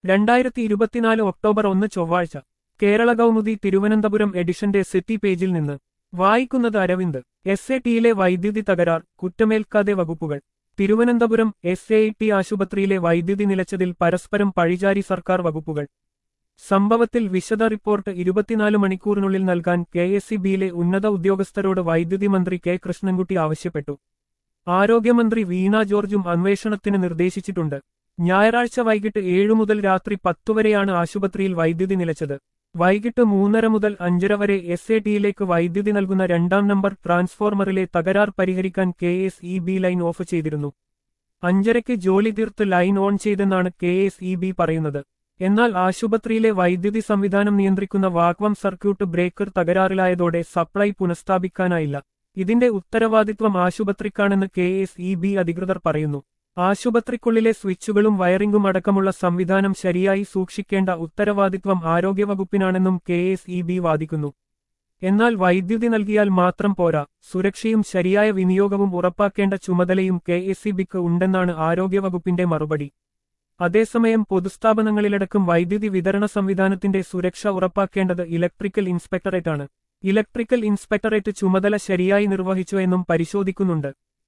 രണ്ടായിരത്തി ഇരുപത്തിനാല് ഒക്ടോബർ ഒന്ന് ചൊവ്വാഴ്ച കേരള കൗമുദി തിരുവനന്തപുരം എഡിഷന്റെ സിറ്റി പേജിൽ നിന്ന് വായിക്കുന്നത് അരവിന്ദ് എസ് എ ടിയിലെ വൈദ്യുതി തകരാർ കുറ്റമേൽക്കാതെ വകുപ്പുകൾ തിരുവനന്തപുരം എസ് എ ടി ആശുപത്രിയിലെ വൈദ്യുതി നിലച്ചതിൽ പരസ്പരം പഴിചാരി സർക്കാർ വകുപ്പുകൾ സംഭവത്തിൽ വിശദ റിപ്പോർട്ട് ഇരുപത്തിനാല് മണിക്കൂറിനുള്ളിൽ നൽകാൻ കെ എസ് സി ബിയിലെ ഉന്നത ഉദ്യോഗസ്ഥരോട് വൈദ്യുതി മന്ത്രി കെ കൃഷ്ണൻകുട്ടി ആവശ്യപ്പെട്ടു ആരോഗ്യമന്ത്രി വീണ ജോർജും അന്വേഷണത്തിന് നിർദ്ദേശിച്ചിട്ടുണ്ട് ഞായറാഴ്ച വൈകിട്ട് ഏഴു മുതൽ രാത്രി പത്തു വരെയാണ് ആശുപത്രിയിൽ വൈദ്യുതി നിലച്ചത് വൈകിട്ട് മൂന്നര മുതൽ അഞ്ചര വരെ എസ് എ ടിയിലേക്ക് വൈദ്യുതി നൽകുന്ന രണ്ടാം നമ്പർ ട്രാൻസ്ഫോർമറിലെ തകരാർ പരിഹരിക്കാൻ K S E B line off ചെയ്തിരുന്നു അഞ്ചരയ്ക്ക് ജോലി തീർത്ത് ലൈൻ ഓൺ ചെയ്തെന്നാണ് കെ എസ് ഇ ബി പറയുന്നത് എന്നാൽ ആശുപത്രിയിലെ വൈദ്യുതി സംവിധാനം നിയന്ത്രിക്കുന്ന വാക്വം സർക്യൂട്ട് ബ്രേക്കർ തകരാറിലായതോടെ സപ്ലൈ പുനഃസ്ഥാപിക്കാനായില്ല ഇതിന്റെ ഉത്തരവാദിത്വം ആശുപത്രിക്കാണെന്ന് കെ എസ് ഇ ബി അധികൃതർ പറയുന്നു ആശുപത്രിക്കുള്ളിലെ സ്വിച്ചുകളും വയറിംഗും അടക്കമുള്ള സംവിധാനം ശരിയായി സൂക്ഷിക്കേണ്ട ഉത്തരവാദിത്വം ആരോഗ്യവകുപ്പിനാണെന്നും കെ എസ് ഇ ബി വാദിക്കുന്നു എന്നാൽ വൈദ്യുതി നൽകിയാൽ മാത്രം പോരാ സുരക്ഷയും ശരിയായ വിനിയോഗവും ഉറപ്പാക്കേണ്ട ചുമതലയും കെ എസ് ഇ ബിക്ക് ഉണ്ടെന്നാണ് ആരോഗ്യവകുപ്പിന്റെ മറുപടി അതേസമയം പൊതുസ്ഥാപനങ്ങളിലടക്കം വൈദ്യുതി വിതരണ സംവിധാനത്തിന്റെ സുരക്ഷ ഉറപ്പാക്കേണ്ടത് ഇലക്ട്രിക്കൽ ഇൻസ്പെക്ടറേറ്റാണ് ഇലക്ട്രിക്കൽ ഇൻസ്പെക്ടറേറ്റ് ചുമതല ശരിയായി നിർവഹിച്ചോ എന്നും പരിശോധിക്കുന്നുണ്ട്